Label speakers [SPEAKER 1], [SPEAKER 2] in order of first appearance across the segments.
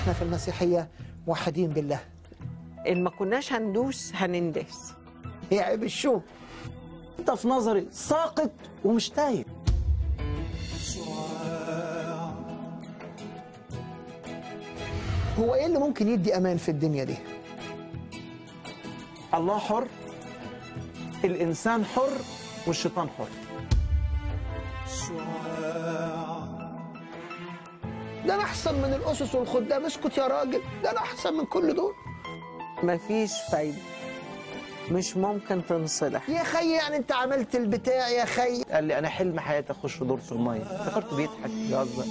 [SPEAKER 1] احنا في المسيحيه موحدين بالله
[SPEAKER 2] ان ما كناش هندوس هنندس
[SPEAKER 1] هي عيب الشوم انت في نظري ساقط ومش تايه هو ايه اللي ممكن يدي امان في الدنيا دي
[SPEAKER 3] الله حر الإنسان حر والشيطان حر
[SPEAKER 1] ده انا احسن من الاسس والخدام اسكت يا راجل ده انا احسن من كل دول
[SPEAKER 2] مفيش فايده مش ممكن تنصلح
[SPEAKER 1] يا خي يعني انت عملت البتاع يا خي
[SPEAKER 3] قال لي أنا حلم حياتي أخش دورة المية افتكرته بيضحك بيهزر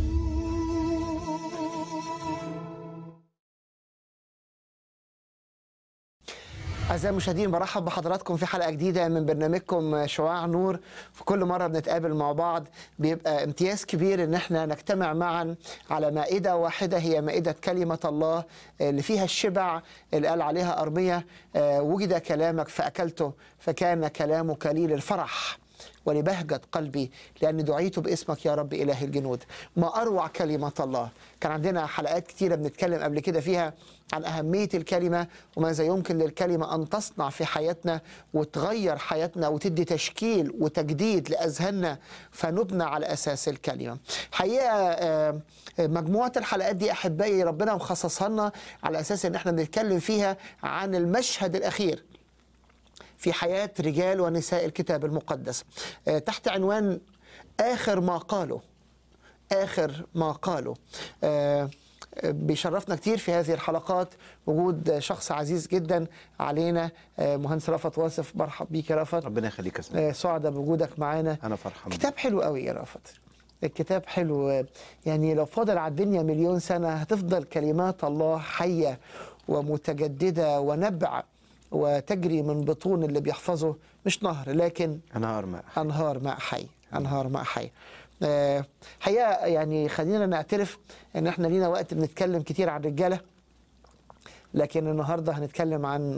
[SPEAKER 1] أعزائي المشاهدين برحب بحضراتكم في حلقة جديدة من برنامجكم شعاع نور في كل مرة بنتقابل مع بعض بيبقى امتياز كبير إن احنا نجتمع معا على مائدة واحدة هي مائدة كلمة الله اللي فيها الشبع اللي قال عليها أرمية آه، وجد كلامك فأكلته فكان كلامك لي للفرح ولبهجة قلبي لأني دعيت باسمك يا رب إله الجنود ما أروع كلمة الله كان عندنا حلقات كتيرة بنتكلم قبل كده فيها عن أهمية الكلمة وماذا يمكن للكلمة أن تصنع في حياتنا وتغير حياتنا وتدي تشكيل وتجديد لأذهاننا فنبنى على أساس الكلمة حقيقة آه، مجموعة الحلقات دي أحبائي ربنا مخصصها لنا على أساس أن احنا بنتكلم فيها عن المشهد الأخير في حياة رجال ونساء الكتاب المقدس آه، تحت عنوان آخر ما قالوا آخر ما قالوا آه، آه، بيشرفنا كتير في هذه الحلقات وجود شخص عزيز جدا علينا آه، مهندس رافت واصف مرحب بيك يا رافت
[SPEAKER 3] ربنا يخليك يا سيدي
[SPEAKER 1] آه، سعداء بوجودك معانا
[SPEAKER 3] أنا فرحان
[SPEAKER 1] كتاب حلو قوي يا رافت الكتاب حلو يعني لو فضل على الدنيا مليون سنة هتفضل كلمات الله حية ومتجددة ونبع وتجري من بطون اللي بيحفظه مش نهر لكن
[SPEAKER 3] أنا ماء
[SPEAKER 1] أنهار ماء حي أنهار ماء حي آه، حقيقة يعني خلينا نعترف إن إحنا لينا وقت بنتكلم كتير عن الرجالة لكن النهاردة هنتكلم عن